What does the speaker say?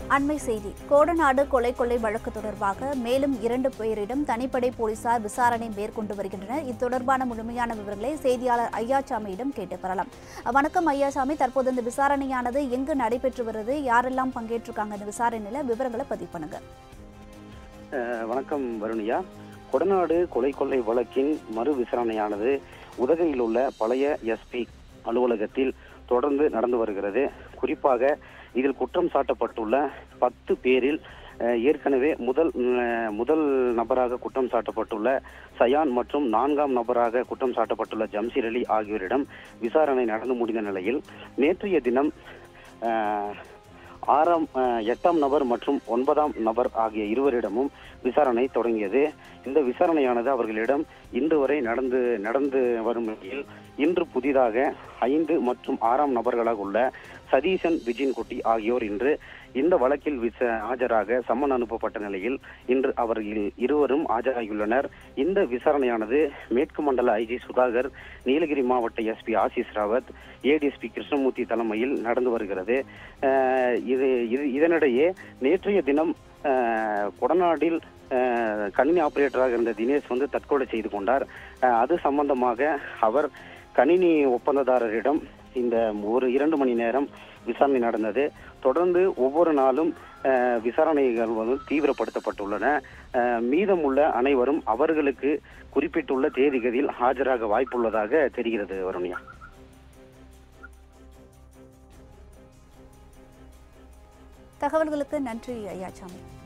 அண்மை செய்தி கோடநாடு கொலை கொள்ளை வழக்கு தொடர்பாக மேலும் இரண்டு பேரிடம் தனிப்படை போலீசார் விசாரணை மேற்கொண்டு வருகின்றனர் இது தொடர்பான முழுமையான விவரங்களை செய்தியாளர் ஐயாசாமியிடம் கேட்டு பெறலாம் வணக்கம் ஐயாசாமி தற்போது இந்த விசாரணையானது எங்கு நடைபெற்று வருது யாரெல்லாம் பங்கேற்றிருக்காங்க இந்த விசாரணையில விவரங்களை பதிவு பண்ணுங்க அஹ் வணக்கம் வருணியா கொடநாடு கொலை கொள்ளை வழக்கின் மறு விசாரணையானது உதகையில் உள்ள பழைய எஸ்பி அலுவலகத்தில் தொடர்ந்து நடந்து வருகிறது குறிப்பாக இதில் குற்றம் சாட்டப்பட்டுள்ள பத்து பேரில் அஹ், ஏற்கனவே முதல் அஹ், முதல் நபராக குற்றம் சாட்டப்பட்டுள்ள சயான் மற்றும் நான்காம் நபராக குற்றம் சாட்டப்பட்டுள்ள ஜம்ஷீர் அலி ஆகியோரிடம் விசாரணை நடந்து முடிந்த நிலையில் நேற்றைய தினம் அஹ், ஆறாம் அஹ், எட்டாம் நபர் மற்றும் ஒன்பதாம் நபர் ஆகிய இருவரிடமும் விசாரணை தொடங்கியது இந்த விசாரணையானது அவர்களிடம் இன்று வரை நடந்து நடந்து வரும் நிலையில் இன்று புதிதாக ஐந்து மற்றும் ஆறாம் நபர்களாக உள்ள சதீசன் விஜயன்குட்டி ஆகியோர் இன்று இந்த வழக்கில் விச ஆஜராக சம்மன் அனுப்பப்பட்ட நிலையில் இன்று அவர்கள் இருவரும் ஆஜராகியுள்ளனர் இந்த விசாரணையானது மேற்கு மண்டல ஐஜி சுதாகர் நீலகிரி மாவட்ட எஸ்பி ஆசிஸ் ராவத் ஏடிஎஸ்பி கிருஷ்ணமூர்த்தி தலைமையில் நடந்து வருகிறது அஹ் இது இது இதனிடையே நேற்றைய தினம் அஹ், கொடநாடில் அஹ், கணினி ஆபரேட்டராக இருந்த தினேஷ் வந்து தற்கொலை செய்து கொண்டார் அஹ், அது சம்பந்தமாக அவர் கணினி ஒப்பந்ததாரரிடம் இந்த ஒரு இரண்டு மணி நேரம் விசாரணை நடந்தது தொடர்ந்து ஒவ்வொரு நாளும் அஹ், விசாரணைகள் வந்து தீவிரப்படுத்தப்பட்டுள்ளன அஹ், மீதமுள்ள அனைவரும் அவர்களுக்கு குறிப்பிட்டுள்ள தேதிகளில் ஆஜராக வாய்ப்புள்ளதாக தெரிகிறது வருணியா தகவல்களுக்கு நன்றி ஐயாசாமி